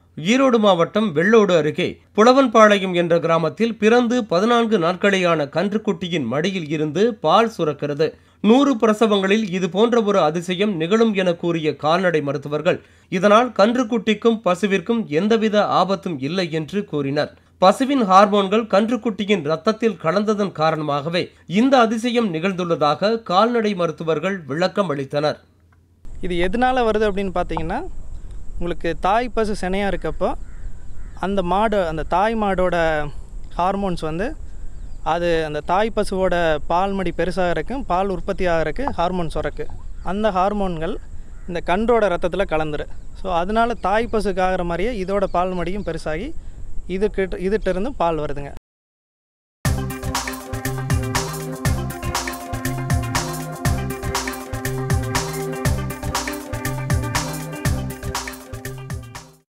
ஈரோடு மாவட்டம் வெள்ளோடு அருகே புலவன்பாளையம் என்ற கிராமத்தில் பிறந்து பதினான்கு நாட்களேயான கன்றுக்குட்டியின் மடியில் இருந்து பால் சுரக்கிறது நூறு பிரசவங்களில் இது போன்ற ஒரு அதிசயம் நிகழும் என கூறிய கால்நடை மருத்துவர்கள் இதனால் கன்றுக்குட்டிக்கும் பசுவிற்கும் எந்தவித ஆபத்தும் இல்லை என்று கூறினர் பசுவின் ஹார்மோன்கள் கன்றுக்குட்டியின் ரத்தத்தில் கலந்ததன் காரணமாகவே இந்த அதிசயம் நிகழ்ந்துள்ளதாக கால்நடை மருத்துவர்கள் விளக்கம் அளித்தனர் இது எதனால் வருது அப்படின்னு பார்த்தீங்கன்னா உங்களுக்கு தாய் பசு சினையாக இருக்கப்போ அந்த மாடு அந்த தாய் மாடோட ஹார்மோன்ஸ் வந்து அது அந்த தாய் பசுவோட பால் மடி பெருசாகிறதுக்கு பால் உற்பத்தி ஆகிறதுக்கு ஹார்மோன் சுரக்கு அந்த ஹார்மோன்கள் இந்த கன்றோட ரத்தத்தில் கலந்துரு ஸோ அதனால தாய் பசுக்கு ஆகிற மாதிரியே இதோட பால் மடியும் பெருசாகி இதுக்கிட்ட இதுகிட்ட இருந்து பால் வருதுங்க